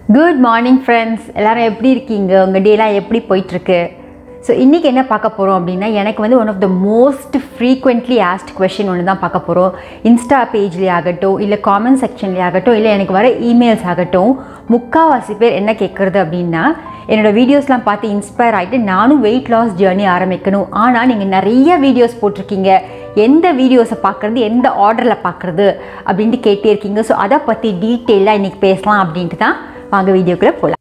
good morning friends எல்லாரும் எப்படி இருக்கீங்க உங்கள் டேலாம் எப்படி போயிட்டுருக்கு ஸோ இன்றைக்கி என்ன பார்க்க போகிறோம் அப்படின்னா எனக்கு வந்து one of the most frequently asked question ஒன்று தான் பார்க்க போகிறோம் இன்ஸ்டா பேஜ்லேயே ஆகட்டும் இல்லை காமெண்ட் செக்ஷன்லேயே ஆகட்டும் இல்லை எனக்கு வர இமெயில்ஸ் ஆகட்டும் முக்கால்வாசி பேர் என்ன கேட்குறது அப்படின்னா என்னோடய வீடியோஸ்லாம் பார்த்து இன்ஸ்பயர் ஆகிட்டு நானும் வெயிட் லாஸ் ஜேர்னி ஆரம்பிக்கணும் ஆனால் நீங்கள் நிறைய வீடியோஸ் போட்டிருக்கீங்க எந்த வீடியோஸை பார்க்குறது எந்த ஆர்டரில் பார்க்குறது அப்படின்ட்டு கேட்டே இருக்கீங்க ஸோ அதை பற்றி டீட்டெயிலாக இன்றைக்கி பேசலாம் அப்படின்ட்டு தான் வாங்க வீடியோக்குள்ளே போகலாம்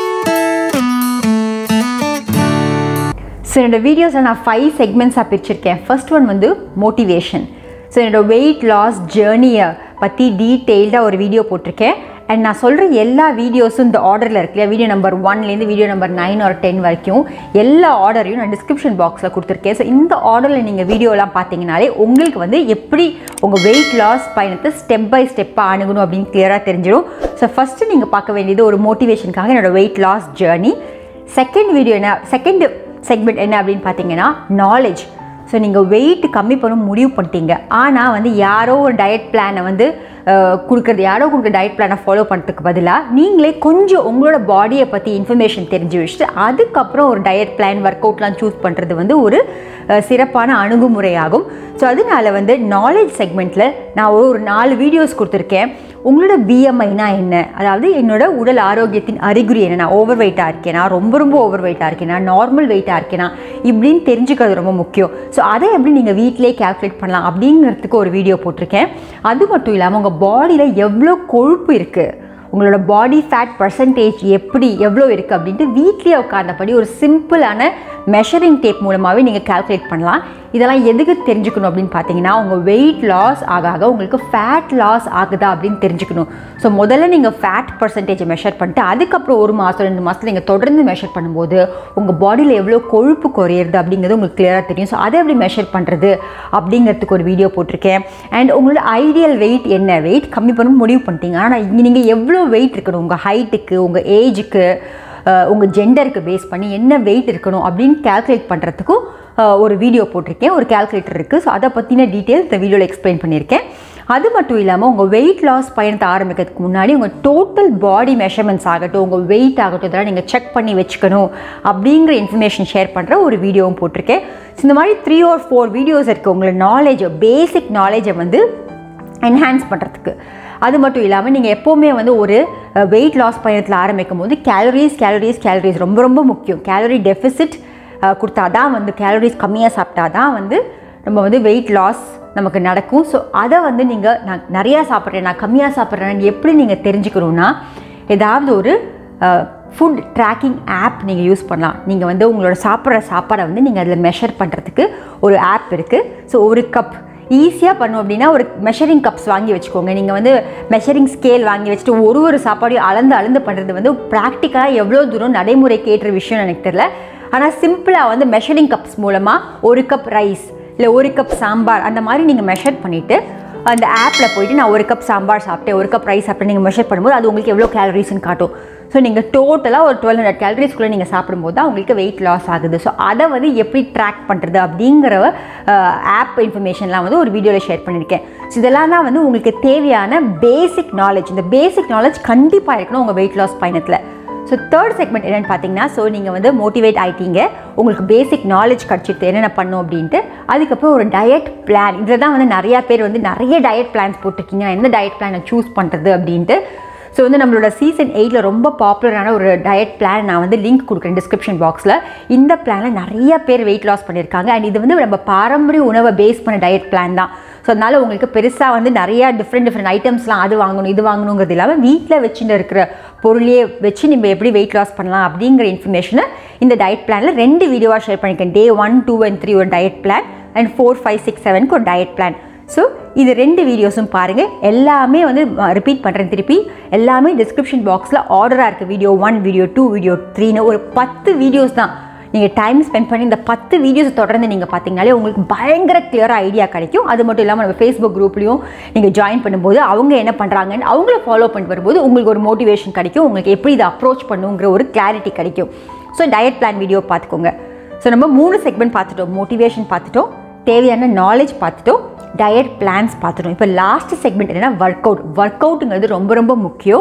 ஸோ என்னோடய வீடியோஸை நான் ஃபைவ் செக்மெண்ட்ஸாக பிரிச்சிருக்கேன் ஃபர்ஸ்ட் ஒன் வந்து மோட்டிவேஷன் ஸோ என்னோடய வெயிட் லாஸ் ஜேர்னியை பற்றி டீட்டெயில்டாக ஒரு வீடியோ போட்டிருக்கேன் அண்ட் நான் சொல்கிற எல்லா வீடியோஸும் இந்த ஆர்டரில் இருக்கு இல்லையா வீடியோ நம்பர் ஒன்லேருந்து வீடியோ நம்பர் நைன் ஒரு டென் வரைக்கும் எல்லா ஆர்டரையும் நான் டிஸ்கிரிப்ஷன் பாக்ஸில் கொடுத்துருக்கேன் ஸோ இந்த ஆர்டரில் நீங்கள் வீடியோலாம் பார்த்தீங்கனாலே உங்களுக்கு வந்து எப்படி உங்கள் வெயிட் லாஸ் பயணத்தை ஸ்டெப் பை ஸ்டெப்பாக அணுகணும் அப்படின்னு கிளியராக தெரிஞ்சிடும் ஸோ ஃபஸ்ட்டு நீங்கள் பார்க்க வேண்டியது ஒரு மோட்டிவேஷனுக்காக என்னோடய weight loss journey second video என்ன செகண்ட் செக்மெண்ட் என்ன அப்படின்னு பார்த்தீங்கன்னா நாலேஜ் ஸோ நீங்கள் வெயிட் கம்மி பண்ண முடிவு பண்ணிட்டீங்க ஆனால் வந்து யாரோ ஒரு டயட் பிளானை வந்து கொடுக்குறது யாரோ கொடுக்குற டயட் பிளானை ஃபாலோ பண்ணுறதுக்கு பதிலாக நீங்களே கொஞ்சம் உங்களோட பாடியை பற்றி இன்ஃபர்மேஷன் தெரிஞ்சு வச்சுட்டு அதுக்கப்புறம் ஒரு டயட் பிளான் ஒர்க் அவுட்லாம் சூஸ் பண்ணுறது வந்து ஒரு சிறப்பான அணுகுமுறையாகும் ஸோ அதனால வந்து நாலேஜ் செக்மெண்ட்டில் நான் ஒரு நாலு வீடியோஸ் கொடுத்துருக்கேன் உங்களோட பிஎம்ஐனா என்ன அதாவது என்னோட உடல் ஆரோக்கியத்தின் அறிகுறி என்ன நான் ஓவர் வெயிட்டாக இருக்கேனா ரொம்ப ரொம்ப ஓவர் வெயிட்டாக இருக்கேனா நார்மல் வெயிட்டாக இருக்கேனா இப்படின்னு தெரிஞ்சுக்கிறது ரொம்ப முக்கியம் ஸோ அதை எப்படி நீங்கள் வீட்டிலே கேல்குலேட் பண்ணலாம் அப்படிங்கிறதுக்கு ஒரு வீடியோ போட்டிருக்கேன் அது மட்டும் இல்லாமல் உங்கள் பாடியில் எவ்வளோ கொழுப்பு இருக்குது உங்களோட பாடி ஃபேட் பர்சன்டேஜ் எப்படி எவ்வளோ இருக்குது அப்படின்ட்டு வீட்லேயே உட்கார்ந்தபடி ஒரு சிம்பிளான மெஷரிங் டேப் மூலமாகவே நீங்கள் கால்குலேட் பண்ணலாம் இதெல்லாம் எதுக்கு தெரிஞ்சுக்கணும் அப்படின்னு பார்த்தீங்கன்னா உங்கள் வெயிட் லாஸ் ஆக ஆக உங்களுக்கு ஃபேட் லாஸ் ஆகுதா அப்படின்னு தெரிஞ்சுக்கணும் ஸோ முதல்ல நீங்கள் ஃபேட் பர்சன்டேஜை மெஷர் பண்ணிட்டு அதுக்கப்புறம் ஒரு மாதம் ரெண்டு மாதத்தில் நீங்கள் தொடர்ந்து மெஷர் பண்ணும்போது உங்கள் பாடியில் எவ்வளோ கொழுப்பு குறையிறது அப்படிங்கிறது உங்களுக்கு கிளியராக தெரியும் ஸோ அதை எப்படி மெஷர் பண்ணுறது அப்படிங்கிறதுக்கு ஒரு வீடியோ போட்டிருக்கேன் அண்ட் உங்களோட ஐடியல் வெயிட் என்ன வெயிட் கம்மி பண்ண முடிவு பண்ணிட்டீங்க ஆனால் இங்கே நீங்கள் எவ்வளோ வெயிட் இருக்கணும் உங்கள் ஹைட்டுக்கு உங்கள் ஏஜுக்கு உங்கள் ஜெண்டருக்கு பேஸ் பண்ணி என்ன வெயிட் இருக்கணும் அப்படின்னு கேல்குலேட் பண்ணுறதுக்கும் ஒரு வீடியோ போட்டிருக்கேன் ஒரு கேல்குலேட்டர் இருக்குது ஸோ அதை பற்றின டீட்டெயில் இந்த வீடியோவில் எக்ஸ்பிளைன் பண்ணியிருக்கேன் அது மட்டும் இல்லாமல் உங்கள் வெயிட் லாஸ் பயணத்தை ஆரம்பிக்கிறதுக்கு முன்னாடி உங்கள் டோட்டல் பாடி மெஷர்மெண்ட்ஸ் ஆகட்டும் உங்கள் வெயிட் ஆகட்டும் இதெல்லாம் நீங்கள் செக் பண்ணி வச்சுக்கணும் அப்படிங்கிற இன்ஃபர்மேஷன் ஷேர் பண்ணுற ஒரு வீடியோவும் போட்டிருக்கேன் ஸோ இந்த மாதிரி த்ரீ ஆர் ஃபோர் வீடியோஸ் இருக்குது உங்களை நாலேஜை பேசிக் நாலேஜை வந்து என்ஹான்ஸ் பண்ணுறதுக்கு அது மட்டும் இல்லாமல் நீங்கள் எப்போவுமே வந்து ஒரு வெயிட் லாஸ் பயணத்தில் ஆரம்பிக்கும் போது கேலரிஸ் கேலரிஸ் கேலரிஸ் ரொம்ப ரொம்ப முக்கியம் கேலரி டெஃபிசிட் கொடுத்தா தான் வந்து கேலரிஸ் கம்மியாக சாப்பிட்டா தான் வந்து நம்ம வந்து வெயிட் லாஸ் நமக்கு நடக்கும் ஸோ அதை வந்து நீங்கள் நான் நிறையா சாப்பிட்றேன் நான் கம்மியாக சாப்பிட்றேன்னு எப்படி நீங்கள் தெரிஞ்சுக்கணுன்னா ஏதாவது ஒரு ஃபுட் ட்ராக்கிங் ஆப் நீங்கள் யூஸ் பண்ணலாம் நீங்கள் வந்து உங்களோட சாப்பிட்ற சாப்பாடை வந்து நீங்கள் அதில் மெஷர் பண்ணுறதுக்கு ஒரு ஆப் இருக்குது ஸோ ஒரு கப் ஈஸியாக பண்ணும் அப்படின்னா ஒரு மெஷரிங் கப்ஸ் வாங்கி வச்சுக்கோங்க நீங்கள் வந்து மெஷரிங் ஸ்கேல் வாங்கி வச்சுட்டு ஒரு ஒரு சாப்பாடையும் அளந்து அளந்து பண்ணுறது வந்து ப்ராக்டிக்கலாக எவ்வளோ தூரம் நடைமுறைக்கு ஏற்ற விஷயம் எனக்கு தெரியல ஆனால் சிம்பிளாக வந்து மெஷரிங் கப்ஸ் மூலமாக ஒரு கப் ரைஸ் இல்லை ஒரு கப் சாம்பார் அந்த மாதிரி நீங்கள் மெஷர் பண்ணிவிட்டு அந்த ஆப்பில் போயிட்டு நான் ஒரு கப் சாம்பார் சாப்பிட்டேன் ஒரு கப் ரைஸ் சாப்பிட்டேன் நீங்கள் மெஷர் பண்ணும்போது அது உங்களுக்கு எவ்வளோ கேலரிஸ்ன்னு காட்டும் ஸோ நீங்கள் டோட்டலாக ஒரு டுவெல் ஹண்ட்ரட் கேலரிஸ்க்குள்ளே நீங்கள் சாப்பிடும்போது தான் உங்களுக்கு வெயிட் லாஸ் ஆகுது ஸோ அதை வந்து எப்படி ட்ராக் பண்ணுறது அப்படிங்கிற ஆப் இன்ஃபர்மேஷன்லாம் வந்து ஒரு வீடியோவில் ஷேர் பண்ணியிருக்கேன் ஸோ இதெல்லாம் தான் வந்து உங்களுக்கு தேவையான பேசிக் நாலேஜ் இந்த பேசிக் நாலேஜ் கண்டிப்பாக இருக்கணும் உங்கள் வெயிட் லாஸ் பயணத்தில் ஸோ தேர்ட் செக்மெண்ட் என்னென்னு பார்த்தீங்கன்னா ஸோ நீங்கள் வந்து மோட்டிவேட் ஆகிட்டீங்க உங்களுக்கு பேசிக் நாலேஜ் கிடச்சிட்டு என்னென்ன பண்ணும் அப்படின்ட்டு அதுக்கப்புறம் ஒரு டயட் பிளான் இதில் தான் வந்து நிறையா பேர் வந்து நிறைய டயட் பிளான்ஸ் போட்டிருக்கீங்க எந்த டயட் பிளானை சூஸ் பண்ணுறது அப்படின்ட்டு ஸோ வந்து நம்மளோட சீசன் எயிட்டில் ரொம்ப பாப்புலரான ஒரு டயட் பிளான் நான் வந்து லிங்க் கொடுக்குறேன் டிஸ்கிரிப்ஷன் பாக்ஸில் இந்த பிளானில் நிறைய பேர் வெயிட் லாஸ் பண்ணியிருக்காங்க அண்ட் இது வந்து நம்ம பாரம்பரிய உணவை பேஸ் பண்ண டயட் பிளான் தான் ஸோ அதனால் உங்களுக்கு பெருசாக வந்து நிறையா டிஃப்ரெண்ட் டிஃப்ரெண்ட் ஐட்டம்ஸ்லாம் அது வாங்கணும் இது வாங்கணுங்கிறது இல்லாமல் வீட்டில் வச்சுட்டு இருக்கிற பொருளையே வச்சு நம்ம எப்படி வெயிட் லாஸ் பண்ணலாம் அப்படிங்கிற இன்ஃபர்மேஷனை இந்த டயட் பிளானில் ரெண்டு வீடியோவாக ஷேர் பண்ணியிருக்கேன் day one two and three ஒரு diet plan and four five six செவனுக்கு ஒரு டயட் பிளான் ஸோ இது ரெண்டு வீடியோஸும் பாருங்கள் எல்லாமே வந்து ரிப்பீட் பண்ணுறேன் திருப்பி எல்லாமே டிஸ்கிரிப்ஷன் பாக்ஸில் ஆர்டராக இருக்குது video one video two video த்ரீன்னு ஒரு பத்து வீடியோஸ் தான் நீங்கள் டைம் ஸ்பெண்ட் பண்ணி இந்த பத்து வீடியோஸ் தொடர்ந்து நீங்கள் பார்த்தீங்கனாலே உங்களுக்கு பயங்கர கிளியராக ஐடியா கிடைக்கும் அது மட்டும் இல்லாமல் நம்ம ஃபேஸ்புக் குரூப்லேயும் நீங்கள் ஜாயின் பண்ணும்போது அவங்க என்ன பண்ணுறாங்கன்னு அவங்கள ஃபாலோ பண்ணிட்டு வரும்போது உங்களுக்கு ஒரு மோட்டிவேஷன் கிடைக்கும் உங்களுக்கு எப்படி இதை அப்ரோச் பண்ணுங்கிற ஒரு கிளாரிட்டி கிடைக்கும் ஸோ டயட் பிளான் வீடியோ பார்த்துக்கோங்க ஸோ நம்ம மூணு செக்மெண்ட் பார்த்துட்டோம் மோட்டிவேஷன் பார்த்துட்டோம் தேவையான நாலேஜ் பார்த்துட்டோம் டயட் பிளான்ஸ் பார்த்துட்டோம் இப்போ லாஸ்ட் செக்மெண்ட் என்னென்னா ஒர்க் அவுட் ஒர்க் அவுட்டுங்கிறது ரொம்ப ரொம்ப முக்கியம்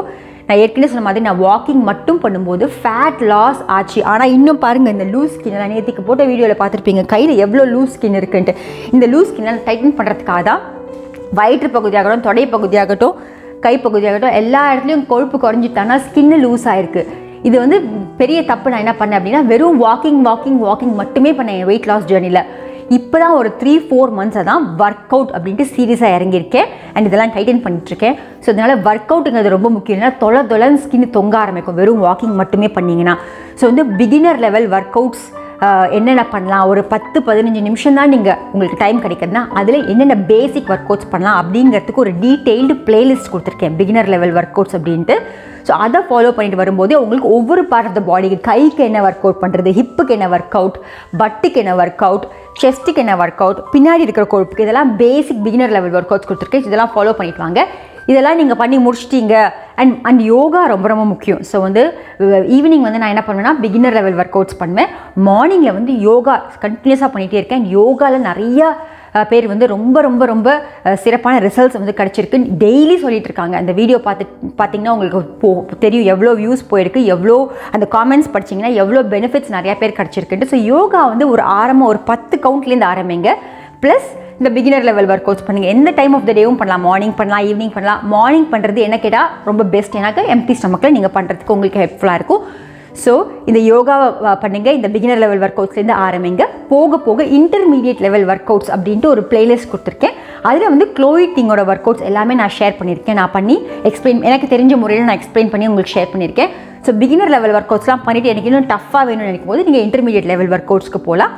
நான் ஏற்கனவே சொன்ன மாதிரி நான் வாக்கிங் மட்டும் பண்ணும்போது ஃபேட் லாஸ் ஆச்சு ஆனால் இன்னும் பாருங்கள் இந்த லூஸ் ஸ்கின் நான் நேற்றுக்கு போட்ட வீடியோவில் பார்த்துருப்பீங்க கையில் எவ்வளோ லூஸ் ஸ்கின் இருக்குன்ட்டு இந்த லூஸ் ஸ்கின்னை டைட்டன் பண்ணுறதுக்காக தான் வயிற்று பகுதியாகட்டும் தொடை பகுதியாகட்டும் கை பகுதியாகட்டும் எல்லா இடத்துலையும் கொழுப்பு குறைஞ்சிட்டானா ஸ்கின்னு லூஸ் ஆயிருக்கு இது வந்து பெரிய தப்பு நான் என்ன பண்ணேன் அப்படின்னா வெறும் வாக்கிங் வாக்கிங் வாக்கிங் மட்டுமே பண்ணேன் என் வெயிட் லாஸ் ஜேர்னியில் இப்போ தான் ஒரு த்ரீ ஃபோர் மந்த்ஸை தான் ஒர்க் அவுட் அப்படின்ட்டு சீரியஸாக இறங்கியிருக்கேன் அண்ட் இதெல்லாம் டைட்டன் பண்ணிட்டுருக்கேன் ஸோ இதனால் ஒர்க் அவுட்டுங்கிறது ரொம்ப முக்கியம் ஏன்னா தொலை தொலைன்னு ஸ்கின் தொங்க ஆரம்பிக்கும் வெறும் வாக்கிங் மட்டுமே பண்ணிங்கன்னா ஸோ வந்து பிகினர் லெவல் ஒர்க் அவுட்ஸ் என்னென்ன பண்ணலாம் ஒரு பத்து பதினஞ்சு நிமிஷம் தான் நீங்கள் உங்களுக்கு டைம் கிடைக்குதுன்னா அதில் என்னென்ன பேசிக் ஒர்க் அவுட்ஸ் பண்ணலாம் அப்படிங்கிறதுக்கு ஒரு டீட்டெயில்டு பிளேலிஸ்ட் கொடுத்துருக்கேன் பிகினர் லெவல் ஒர்க் அவுட்ஸ் அப்படின்ட்டு ஸோ அதை ஃபாலோ பண்ணிட்டு வரும்போது உங்களுக்கு ஒவ்வொரு பார்ட் ஆஃப் த பாடிக்கு கைக்கு என்ன ஒர்க் அவுட் பண்ணுறது ஹிப்புக்கு என்ன ஒர்க் அவுட் பட்டுக்கு என்ன ஒர்க் அவுட் செஸ்ட்டுக்கு என்ன ஒர்க் அவுட் பின்னாடி இருக்கிற கொழுப்புக்கு இதெல்லாம் basic beginner level workouts கொடுத்துருக்கேன் இதெல்லாம் ஃபாலோ பண்ணிட்டு வாங்க இதெல்லாம் நீங்கள் பண்ணி முடிச்சிட்டீங்க அண்ட் அண்ட் யோகா ரொம்ப ரொம்ப முக்கியம் ஸோ வந்து ஈவினிங் வந்து நான் என்ன பண்ணுவேன்னா பிகினர் லெவல் ஒர்க் அவுட்ஸ் பண்ணுவேன் மார்னிங்கில் வந்து யோகா கண்டினியூஸாக பண்ணிகிட்டே இருக்கேன் யோகாவில் நிறையா அஹ், பேர் வந்து ரொம்ப ரொம்ப ரொம்ப அஹ், சிறப்பான ரிசல்ட்ஸ் வந்து கிடச்சிருக்கு டெய்லி சொல்லிட்டு இருக்காங்க அந்த வீடியோ பார்த்து பார்த்தீங்கன்னா உங்களுக்கு போ தெரியும் எவ்வளோ வியூஸ் போயிருக்கு எவ்வளோ அந்த காமெண்ட்ஸ் படிச்சிங்கன்னா எவ்வளோ பெனிஃபிட்ஸ் நிறையா பேர் கிடச்சிருக்குன்ட்டு ஸோ யோகா வந்து ஒரு ஆரம்பம் ஒரு பத்து கவுண்ட்லேருந்து ஆரம்பிங்க ப்ளஸ் இந்த பிகினர் லெவல் ஒர்க் அவுட்ஸ் பண்ணுங்கள் எந்த டைம் ஆஃப் த டேவும் பண்ணலாம் மார்னிங் பண்ணலாம் ஈவினிங் பண்ணலாம் மார்னிங் பண்ணுறது என்ன கேட்டால் ரொம்ப பெஸ்ட் எனக்கு எம்டி ஸ்டமக்கில் நீங்கள் பண்ணுறதுக்கு உங்களுக்கு ஹெல்ப்ஃபுல்லாக இருக்கும் ஸோ இந்த யோகாவை பண்ணுங்கள் இந்த பிகினர் லெவல் ஒர்க் அவுட்ஸ்லேருந்து ஆரம்பிங்க போக போக இன்டர்மீடியட் லெவல் ஒர்க் அவுட்ஸ் அப்படின்ட்டு ஒரு பிளேலிஸ்ட் கொடுத்துருக்கேன் அதில் வந்து க்ளோயிட்டிங்கோட ஒர்க் அவுட்ஸ் எல்லாமே நான் ஷேர் பண்ணியிருக்கேன் நான் பண்ணி எக்ஸ்பிளைன் எனக்கு தெரிஞ்ச முறையில் நான் எக்ஸ்பிளைன் பண்ணி உங்களுக்கு ஷேர் பண்ணியிருக்கேன் ஸோ பிகினர் லெவல் ஒர்க் அவுட்ஸ்லாம் பண்ணிவிட்டு எனக்கு இன்னும் டஃப்பாக வேணும்னு நினைக்கும் போது நீங்கள் இன்டர்மீடியட் லெவல் ஒர்க் அவுட்ஸ்க்கு போகலாம்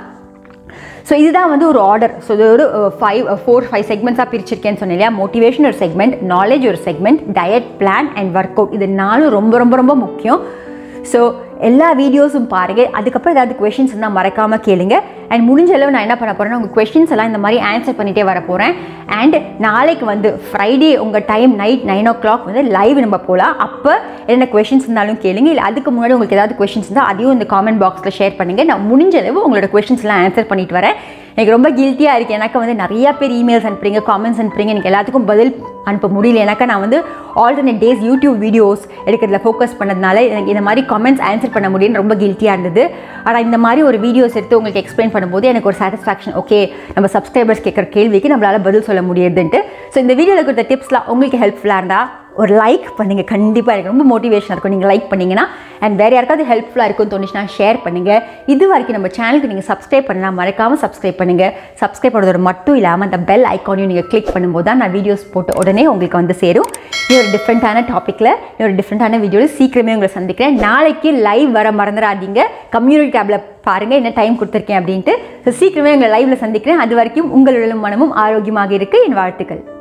ஸோ இதுதான் வந்து ஒரு ஆர்டர் ஸோ இது ஒரு ஃபைவ் ஃபோர் ஃபைவ் செக்மெண்ட்ஸாக பிரிச்சிருக்கேன்னு சொன்னேன் இல்லையா மோட்டிவேஷன் ஒரு செக்மெண்ட் நாலேஜ் ஒரு segment diet plan and workout இது நாலும் ரொம்ப ரொம்ப ரொம்ப முக்கியம் ஸோ எல்லா வீடியோஸும் பாருங்கள் அதுக்கப்புறம் ஏதாவது கொஷின்ஸ் இருந்தால் மறக்காமல் கேளுங்க அண்ட் முடிஞ்ச அளவு நான் என்ன பண்ண போகிறேன்னா உங்கள் கொஷின்ஸ் எல்லாம் இந்த மாதிரி ஆன்சர் பண்ணிகிட்டே வர போகிறேன் அண்ட் நாளைக்கு வந்து ஃப்ரைடே உங்கள் time night nine o'clock வந்து லைவ் நம்ம போகலாம் அப்போ என்ன கொஷின்ஸ் இருந்தாலும் கேளுங்க இல்லை அதுக்கு முன்னாடி உங்களுக்கு ஏதாவது கொஷின்ஸ் இருந்தால் அதையும் இந்த காமெண்ட் பாக்ஸில் ஷேர் பண்ணுங்கள் நான் முடிஞ்ச அளவு உங்களோட கொஷின்ஸ்லாம் ஆன்சர் பண்ணிட்டு வரேன் எனக்கு ரொம்ப கில்ட்டியாக இருக்குது எனக்கு வந்து நிறைய பேர் இமெயில்ஸ் அனுப்புறீங்க காமெண்ட்ஸ் அனுப்புறீங்க எனக்கு எல்லாத்துக்கும் பதில் அனுப்ப முடியல எனக்கு நான் வந்து ஆல்டர்னேட் டேஸ் யூடியூப் வீடியோஸ் எடுக்கிறதுல ஃபோக்கஸ் பண்ணதுனால எனக்கு இந்த மாதிரி காமெண்ட்ஸ் ஆன்சர் பண்ண முடியும்னு ரொம்ப கில்ட்டியாக இருந்தது ஆனால் இந்த மாதிரி ஒரு வீடியோஸ் எடுத்து உங்களுக்கு எக்ஸ்பிளைன் பண்ணும்போது எனக்கு ஒரு சாட்டிஸ்ஃபேக்ஷன் ஓகே நம்ம சப்ஸ்கிரைபர்ஸ் கேட்குற கேள்விக்கு நம்மளால் பதில் சொல்ல முடியுதுன்ட்டு ஸோ இந்த வீடியோவில் கொடுத்த டிப்ஸ்லாம் உங்களுக்கு ஹெல்ப்ஃபுல்லாக இருந்தால் ஒரு லைக் பண்ணுங்கள் கண்டிப்பாக எனக்கு ரொம்ப மோட்டிவேஷனாக இருக்கும் நீங்கள் லைக் பண்ணிங்கன்னா அண்ட் வேறு யாருக்காவது ஹெல்ப்ஃபுல்லாக இருக்கும்னு தோணுச்சுன்னா ஷேர் பண்ணுங்கள் இது வரைக்கும் நம்ம சேனலுக்கு நீங்கள் சப்ஸ்கிரைப் பண்ணலாம் மறக்காமல் சப்ஸ்கிரைப் பண்ணுங்கள் சப்ஸ்கிரைப் பண்ணுறது மட்டும் இல்லாமல் அந்த பெல் ஐக்கானையும் நீங்கள் கிளிக் பண்ணும்போது தான் நான் வீடியோஸ் போட்டு உடனே உங்களுக்கு வந்து சேரும் இது ஒரு டிஃப்ரெண்ட்டான டாப்பிக்கில் ஒரு டிஃப்ரெண்ட்டான வீடியோவில் சீக்கிரமே உங்களை சந்திக்கிறேன் நாளைக்கு லைவ் வர மறந்துடாதீங்க கம்யூனிட்டி டேப்பில் பாருங்கள் என்ன டைம் கொடுத்துருக்கேன் அப்படின்ட்டு ஸோ சீக்கிரமே உங்களை லைவில் சந்திக்கிறேன் அது வரைக்கும் உங்களுடைய மனமும் ஆரோக்கியமாக இருக்க என் வாழ்த்துக்கள்